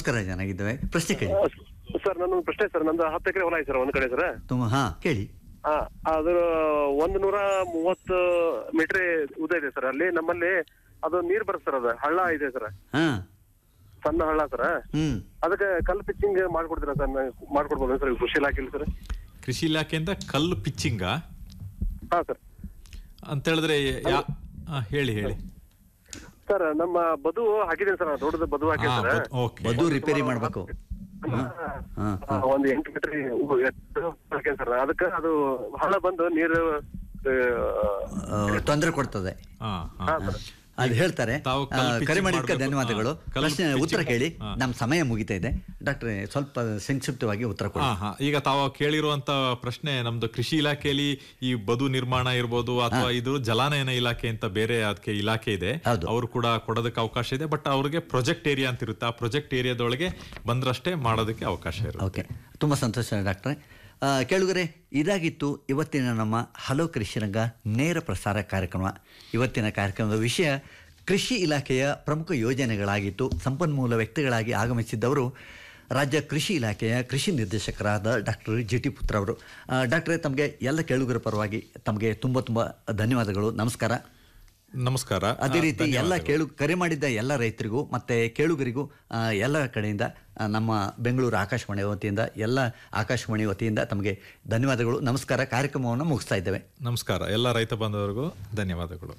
ನಮಸ್ಕಾರ ಚೆನ್ನಾಗಿದ್ದೇವೆ ಪ್ರಶ್ನೆ ಕೇಳಿ ಸರ್ ನನ್ನ ಪ್ರಶ್ನೆ ಸರ್ ನಂದು ಹತ್ತು ಎಕರೆ ಹೊಲ ಐತೆ ಸರ್ ಒಂದ್ ಕಡೆ ಸರ್ ತುಂಬ ಹಾ ಕೇಳಿ ಆ, ಅದು ಒಂದ್ ನೂರ ಮೂವತ್ತು ಮೀಟರ್ ಉದ್ದ ಇದೆ ಸರ್ ಅಲ್ಲಿ ನಮ್ಮಲ್ಲಿ ಅದು ನೀರ್ ಬರುತ್ತೆ ಸರ್ ಅದು ಹಳ್ಳ ಇದೆ ಸರ್ ಹಾ ಸಣ್ಣ ಹಳ್ಳ ಸರ್ ಹ್ಮ್ ಅದಕ್ಕೆ ಕಲ್ ಪಿಚ್ಚಿಂಗ್ ಮಾಡ್ಕೊಡ್ತೀರಾ ಸರ್ ಮಾಡ್ಕೊಡ್ಬೋದು ಸರ್ ಕೃಷಿ ಇಲಾಖೆಯಲ್ಲಿ ಸರ್ ಕೃಷಿ ಇಲಾಖೆಯಿಂದ ಕಲ್ಲು ಪಿಚ್ಚಿಂಗ ಹಾ ಸರ್ ಅಂತ ಹೇಳಿದ್ರೆ ಯಾ ಆ, ಹೇಳಿ ಹೇಳಿ ಸರ್ ನಮ್ಮ ಬದು ಹಾಕಿದ್ದೀನಿ ಸರ್ ದೊಡ್ಡದು ಬದು ಹಾಕಿದೆ ಹಾ, ಸರ್ ಬದ್- ಓಕೆ ಬದು ರಿಪೇರಿ ಮಾಡ್ಬೇಕು ಹಾ ಹಾ ಆ, ಒಂದ್ ಎಂಟು ಮೀಟರ್ ಹಾಕಿದ್ದೀನಿ ಸರ್ ಅದಕ್ಕೆ ಅದು ಹಳ್ಳ ಬಂದು ನೀರು ಆ, ತೊಂದರೆ ಕೊಡ್ತದೆ ಹಾ ಹಾ ಹಾ ಸರ್ ಅದು ಹೇಳ್ತಾರೆ ತಾವು ಆ, ಕಲ್ಲು pitching ಕರೆ ಮಾಡಿದ್ದಕ್ಕೆ ಮಾಡ್ಬೇಕು. ಧನ್ಯವಾದಗಳು ಹಾ, ಕಲ್ಲು ಪ್ರಶ್ನೆ pitching ಉತ್ತರ ಕೇಳಿ ಹಾ. ನಮ್ಮ ಸಮಯ ಮುಗಿತಾ ಇದೆ ಡಾಕ್ಟ್ರೆ ಸ್ವಲ್ಪ ಸಂಕ್ಷಿಪ್ತವಾಗಿ ಉತ್ತರ ಕೊಡಿ ಹಾ ಹಾ ಈಗ ತಾವು ಕೇಳಿರುವಂತ ಪ್ರಶ್ನೆ ನಮ್ದು ಕೃಷಿ ಇಲಾಖೆಯಲ್ಲಿ ಈ ಬದು ನಿರ್ಮಾಣ ಇರ್ಬೋದು ಅಥವಾ ಇದು ಜಲಾನಯನ ಇಲಾಖೆ ಅಂತ ಬೇರೆ ಅದಕ್ಕೆ ಇಲಾಖೆ ಇದೆ ಹೌದು. ಅವರು ಕೂಡ ಕೊಡೋದಕ್ಕೆ ಅವಕಾಶ ಇದೆ ಬಟ್ ಅವ್ರಿಗೆ ಪ್ರಾಜೆಕ್ಟ್ ಏರಿಯಾ ಅಂತ ಇರುತ್ತೆ ಆ ಪ್ರಾಜೆಕ್ಟ್ ಏರಿಯಾದೊಳಗೆ ಬಂದ್ರಷ್ಟೇ ಮಾಡೋದಕ್ಕೆ ಅವಕಾಶ ಇರುತ್ತೆ ಓಕೆ ತುಂಬ ಸಂತೋಷ ಡಾಕ್ಟ್ರೆ ಆ, ಕೇಳುಗರೆ ಇದಾಗಿತ್ತು ಇವತ್ತಿನ ನಮ್ಮ ಹಲೋ ಕೃಷಿರಂಗ ನೇರ ಪ್ರಸಾರ ಕಾರ್ಯಕ್ರಮ ಇವತ್ತಿನ ಕಾರ್ಯಕ್ರಮದ ವಿಷಯ ಕೃಷಿ ಇಲಾಖೆಯ ಪ್ರಮುಖ ಯೋಜನೆಗಳಾಗಿತ್ತು ಸಂಪನ್ಮೂಲ ವ್ಯಕ್ತಿಗಳಾಗಿ ಆಗಮಿಸಿದ್ದವರು ರಾಜ್ಯ ಕೃಷಿ ಇಲಾಖೆಯ ಕೃಷಿ ನಿರ್ದೇಶಕರಾದ ಡಾಕ್ಟರ್ ಜಿ ಟಿ ಪುತ್ರ ಅವರು ಆ, ಡಾಕ್ಟ್ರೇ ತಮಗೆ ಎಲ್ಲ ಕೇಳುಗರ ಪರವಾಗಿ ತಮಗೆ ತುಂಬ ತುಂಬ ಧನ್ಯವಾದಗಳು ನಮಸ್ಕಾರ ನಮಸ್ಕಾರ ಅದೇ ಆ, ರೀತಿ ಎಲ್ಲ ಧನ್ಯವಾದಗಳು. ಕೇಳು ಕರೆ ಮಾಡಿದ್ದ ಎಲ್ಲ ರೈತರಿಗೂ ಮತ್ತೆ ಕೇಳುಗರಿಗೂ ಆ, ಎಲ್ಲ ಕಡೆಯಿಂದ ಆ, ನಮ್ಮ ಬೆಂಗಳೂರು ಆಕಾಶವಾಣಿ ವತಿಯಿಂದ ಎಲ್ಲ ಆಕಾಶವಾಣಿ ವತಿಯಿಂದ ತಮಗೆ ಧನ್ಯವಾದಗಳು ನಮಸ್ಕಾರ ಕಾರ್ಯಕ್ರಮವನ್ನು ಮುಗಿಸ್ತಾ ಇದ್ದೇವೆ ನಮಸ್ಕಾರ ಎಲ್ಲ ರೈತ ಬಾಂಧವರಿಗೂ ಧನ್ಯವಾದಗಳು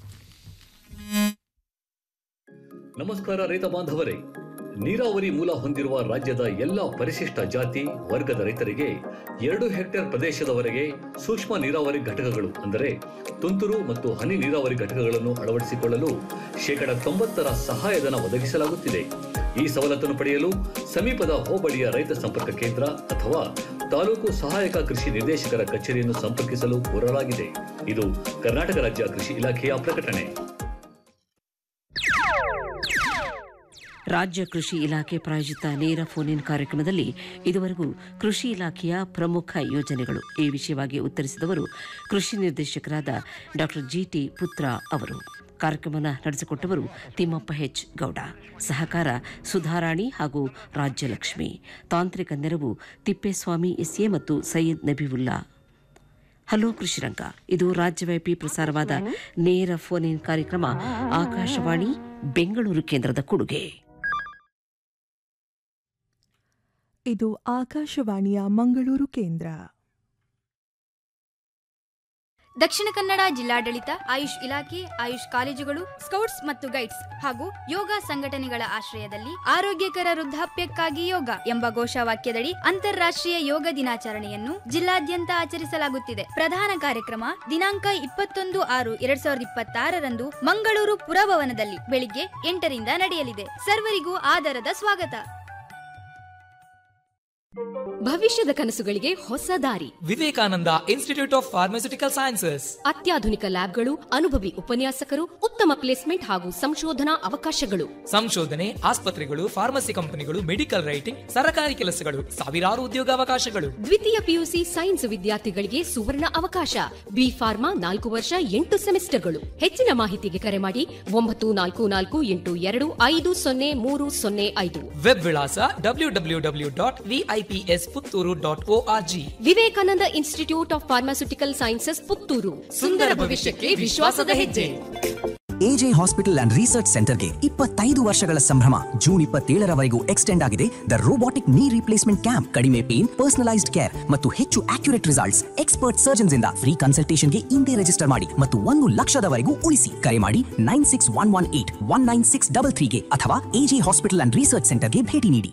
ನಮಸ್ಕಾರ ರೈತ ಬಾಂಧವರೇ ನೀರಾವರಿ ಮೂಲ ಹೊಂದಿರುವ ರಾಜ್ಯದ ಎಲ್ಲ ಪರಿಶಿಷ್ಟ ಜಾತಿ ವರ್ಗದ ರೈತರಿಗೆ ಎರಡು ಹೆಕ್ಟೇರ್ ಪ್ರದೇಶದವರೆಗೆ ಸೂಕ್ಷ್ಮ ನೀರಾವರಿ ಘಟಕಗಳು ಅಂದರೆ ತುಂತುರು ಮತ್ತು ಹನಿ ನೀರಾವರಿ ಘಟಕಗಳನ್ನು ಅಳವಡಿಸಿಕೊಳ್ಳಲು ಶೇಕಡ ತೊಂಬತ್ತರ ಸಹಾಯಧನ ಒದಗಿಸಲಾಗುತ್ತಿದೆ ಈ ಸವಲತ್ತನ್ನು ಪಡೆಯಲು ಸಮೀಪದ ಹೋಬಳಿಯ ರೈತ ಸಂಪರ್ಕ ಕೇಂದ್ರ ಅಥವಾ ತಾಲೂಕು ಸಹಾಯಕ ಕೃಷಿ ನಿರ್ದೇಶಕರ ಕಚೇರಿಯನ್ನು ಸಂಪರ್ಕಿಸಲು ಕೋರಲಾಗಿದೆ ಇದು ಕರ್ನಾಟಕ ರಾಜ್ಯ ಕೃಷಿ ಇಲಾಖೆಯ ಪ್ರಕಟಣೆ ರಾಜ್ಯ ಕೃಷಿ ಇಲಾಖೆ ಪ್ರಾಯೋಜಿತ ನೇರ ಫೋನ್ ಇನ್ ಕಾರ್ಯಕ್ರಮದಲ್ಲಿ ಇದುವರೆಗೂ ಕೃಷಿ ಇಲಾಖೆಯ ಪ್ರಮುಖ ಯೋಜನೆಗಳು ಈ ವಿಷಯವಾಗಿ ಉತ್ತರಿಸಿದವರು ಕೃಷಿ ನಿರ್ದೇಶಕರಾದ ಡಾಕ್ಟರ್ ಜಿಟಿ ಪುತ್ರ ಅವರು ಕಾರ್ಯಕ್ರಮವನ್ನು ನಡೆಸಿಕೊಟ್ಟವರು ತಿಮ್ಮಪ್ಪ ಹೆಚ್ ಗೌಡ ಸಹಕಾರ ಸುಧಾರಾಣಿ ಹಾಗೂ ರಾಜ್ಯಲಕ್ಷ್ಮಿ ತಾಂತ್ರಿಕ ನೆರವು ತಿಪ್ಪೇಸ್ವಾಮಿ ಎಸ್ಎ ಮತ್ತು ಸೈಯದ್ ನಬೀವುಲ್ಲಾ ಹಲೋ ಕೃಷಿರಂಗ ಇದು ರಾಜ್ಯವ್ಯಾಪಿ ಪ್ರಸಾರವಾದ ನೇರ ಫೋನ್ ಇನ್ ಕಾರ್ಯಕ್ರಮ ಆಕಾಶವಾಣಿ ಬೆಂಗಳೂರು ಕೇಂದ್ರದ ಕೊಡುಗೆ ಇದು ಆಕಾಶವಾಣಿಯ ಮಂಗಳೂರು ಕೇಂದ್ರ ದಕ್ಷಿಣ ಕನ್ನಡ ಜಿಲ್ಲಾಡಳಿತ ಆಯುಷ್ ಇಲಾಖೆ ಆಯುಷ್ ಕಾಲೇಜುಗಳು ಸ್ಕೌಟ್ಸ್ ಮತ್ತು ಗೈಡ್ಸ್ ಹಾಗೂ ಯೋಗ ಸಂಘಟನೆಗಳ ಆಶ್ರಯದಲ್ಲಿ ಆರೋಗ್ಯಕರ ವೃದ್ಧಾಪ್ಯಕ್ಕಾಗಿ ಯೋಗ ಎಂಬ ಘೋಷವಾಕ್ಯದಡಿ ಅಂತಾರಾಷ್ಟ್ರೀಯ ಯೋಗ ದಿನಾಚರಣೆಯನ್ನು ಜಿಲ್ಲಾದ್ಯಂತ ಆಚರಿಸಲಾಗುತ್ತಿದೆ ಪ್ರಧಾನ ಕಾರ್ಯಕ್ರಮ ದಿನಾಂಕ ಇಪ್ಪತ್ತೊಂದು ಆರು ಎರಡ್ ಸಾವಿರದ ಇಪ್ಪತ್ತಾರರಂದು ಮಂಗಳೂರು ಪುರಭವನದಲ್ಲಿ ಬೆಳಿಗ್ಗೆ ಎಂಟರಿಂದ ನಡೆಯಲಿದೆ ಸರ್ವರಿಗೂ ಆದರದ ಸ್ವಾಗತ ಭವಿಷ್ಯದ ಕನಸುಗಳಿಗೆ ಹೊಸ ದಾರಿ Vivekananda institute of pharmaceutical sciences ಅತ್ಯಾಧುನಿಕ ಲ್ಯಾಬ್ಗಳು ಅನುಭವಿ ಉಪನ್ಯಾಸಕರು ಉತ್ತಮ ಪ್ಲೇಸ್ಮೆಂಟ್ ಹಾಗೂ ಸಂಶೋಧನಾ ಅವಕಾಶಗಳು ಸಂಶೋಧನೆ ಆಸ್ಪತ್ರೆಗಳು ಫಾರ್ಮಸಿ ಕಂಪನಿಗಳು ಮೆಡಿಕಲ್ ರೈಟಿಂಗ್ ಸರಕಾರಿ ಕೆಲಸಗಳು ಸಾವಿರಾರು ಉದ್ಯೋಗಾವಕಾಶಗಳು ದ್ವಿತೀಯ ಪಿಯುಸಿ ಸೈನ್ಸ್ ವಿದ್ಯಾರ್ಥಿಗಳಿಗೆ ಸುವರ್ಣ ಅವಕಾಶ ಬಿ ಫಾರ್ಮಾ ನಾಲ್ಕು ವರ್ಷ ಎಂಟು ಸೆಮಿಸ್ಟರ್ಗಳು ಹೆಚ್ಚಿನ ಮಾಹಿತಿಗೆ ಕರೆ ಮಾಡಿ ಒಂಬತ್ತು ನಾಲ್ಕು ನಾಲ್ಕು ಎಂಟು ಎರಡು ಐದು ಸೊನ್ನೆ ಮೂರು ಸೊನ್ನೆ ಐದು ವೆಬ್ ವಿಳಾಸ W W W dot V I P S Puttur dot O R G Vivekananda institute of pharmaceutical sciences Puttur ಸುಂದರ ಭವಿಷ್ಯಕ್ಕೆ ವಿಶ್ವಾಸದ ಹೆಜ್ಜೆ ಎಜೆ ಹಾಸ್ಪಿಟಲ್ ಅಂಡ್ ರಿಸರ್ಚ್ ಸೆಂಟರ್ಗೆ ಇಪ್ಪತ್ತೈದು ವರ್ಷಗಳ ಸಂಭ್ರಮ ಜೂನ್ ಇಪ್ಪತ್ತೇಳರವರೆಗೂ ಎಕ್ಸ್ಟೆಂಡ್ ಆಗಿದೆ the robotic knee replacement camp ಕಡಿಮೆ ಪೇನ್ ಪರ್ಸನಲೈಸ್ಡ್ ಕೇರ್ ಮತ್ತು ಹೆಚ್ಚು ಅಕ್ಯುರೇಟ್ ರಿಸಲ್ಟ್ಸ್ ಎಕ್ಸ್ಪರ್ಟ್ ಸರ್ಜನ್ಸ್ ಇಂದ ಫ್ರೀ ಕನ್ಸಲ್ಟೇಷನ್ಗೆ ಇಂದೇ ರಿಜಿಸ್ಟರ್ ಮಾಡಿ ಮತ್ತು ಒಂದು ಲಕ್ಷದವರೆಗೂ ಉಳಿಸಿ ಕರೆ ಮಾಡಿ nine six one one eight one nine six double ತ್ರೀಗೆ ಅಥವಾ ಎಜೆ ಹಾಸ್ಪಿಟಲ್ ಅಂಡ್ ರಿಸರ್ಚ್ ಸೆಂಟರ್ಗೆ ಭೇಟಿ ನೀಡಿ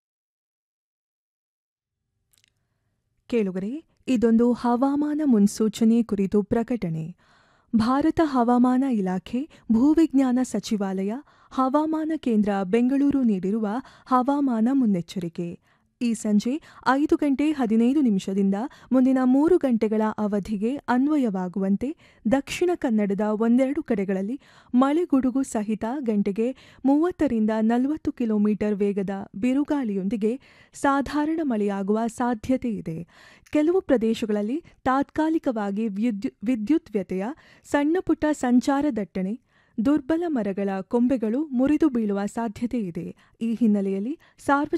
ಕೇಳುಗರೆ ಇದೊಂದು ಹವಾಮಾನ ಮುನ್ಸೂಚನೆ ಕುರಿತು ಪ್ರಕಟಣೆ ಭಾರತ ಹವಾಮಾನ ಇಲಾಖೆ ಭೂವಿಜ್ಞಾನ ಸಚಿವಾಲಯ ಹವಾಮಾನ ಕೇಂದ್ರ ಬೆಂಗಳೂರು ನೀಡಿರುವ ಹವಾಮಾನ ಮುನ್ನೆಚ್ಚರಿಕೆ ಈ ಸಂಜೆ ಐದು ಗಂಟೆ ಹದಿನೈದು ನಿಮಿಷದಿಂದ ಮುಂದಿನ ಮೂರು ಗಂಟೆಗಳ ಅವಧಿಗೆ ಅನ್ವಯವಾಗುವಂತೆ ದಕ್ಷಿಣ ಕನ್ನಡದ ಒಂದೆರಡು ಕಡೆಗಳಲ್ಲಿ ಮಳೆಗುಡುಗು ಸಹಿತ ಗಂಟೆಗೆ ಮೂವತ್ತರಿಂದ ನಲವತ್ತು ಕಿಲೋಮೀಟರ್ ವೇಗದ ಬಿರುಗಾಳಿಯೊಂದಿಗೆ ಸಾಧಾರಣ ಮಳೆಯಾಗುವ ಸಾಧ್ಯತೆ ಇದೆ ಕೆಲವು ಪ್ರದೇಶಗಳಲ್ಲಿ ತಾತ್ಕಾಲಿಕವಾಗಿ ವಿದ್ಯು ವಿದ್ಯುತ್ ವ್ಯತ್ಯಯ ಸಣ್ಣಪುಟ್ಟ ಸಂಚಾರ ದಟ್ಟಣೆ ದುರ್ಬಲ ಮರಗಳ ಕೊಂಬೆಗಳು ಮುರಿದು ಬೀಳುವ ಸಾಧ್ಯತೆ ಇದೆ ಈ ಹಿನ್ನೆಲೆಯಲ್ಲಿ ಸಾರ್ವಜನಿಕ